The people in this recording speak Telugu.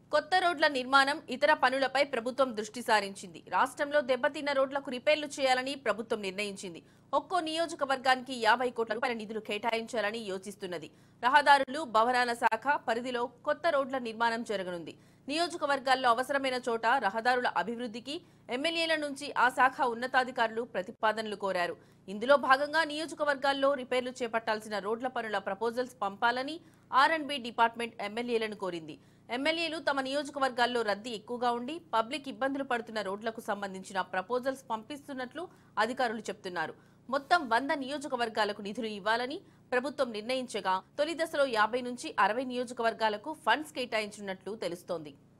కొత్త రోడ్ల నిర్మాణం ఇతర పనులపై ప్రభుత్వం దృష్టి సారించింది రాష్ట్రంలో దెబ్బతిన్న రోడ్లకు రిపేర్లు చేయాలని ప్రభుత్వం నిర్ణయించింది ఒక్కో నియోజకవర్గానికి యాభై కోట్ల రూపాయల నిధులు కేటాయించాలని యోచిస్తున్నది రహదారులు భవనాల శాఖ పరిధిలో కొత్త రోడ్ల నిర్మాణం జరగనుంది నియోజకవర్గాల్లో అవసరమైన చోట రహదారుల అభివృద్ధికి ఎమ్మెల్యేల నుంచి ఆ శాఖ ఉన్నతాధికారులు ప్రతిపాదనలు కోరారు ఇందులో భాగంగా నియోజకవర్గాల్లో రిపేర్లు చేపట్టాల్సిన రోడ్ల పనుల ప్రపోజల్స్ పంపాలని ఆర్ అండ్ బి డిపార్ట్మెంట్ ఎమ్మెల్యేలను కోరింది ఎమ్మెల్యేలు తమ నియోజకవర్గాల్లో రద్దీ ఎక్కువగా ఉండి పబ్లిక్ ఇబ్బందులు పడుతున్న రోడ్లకు సంబంధించిన ప్రపోజల్స్ పంపిస్తున్నట్లు అధికారులు చెప్తున్నారు మొత్తం వంద నియోజకవర్గాలకు నిధులు ఇవ్వాలని ప్రభుత్వం నిర్ణయించగా తొలి దశలో యాభై నుంచి అరవై నియోజకవర్గాలకు ఫండ్స్ కేటాయించినట్లు తెలుస్తోంది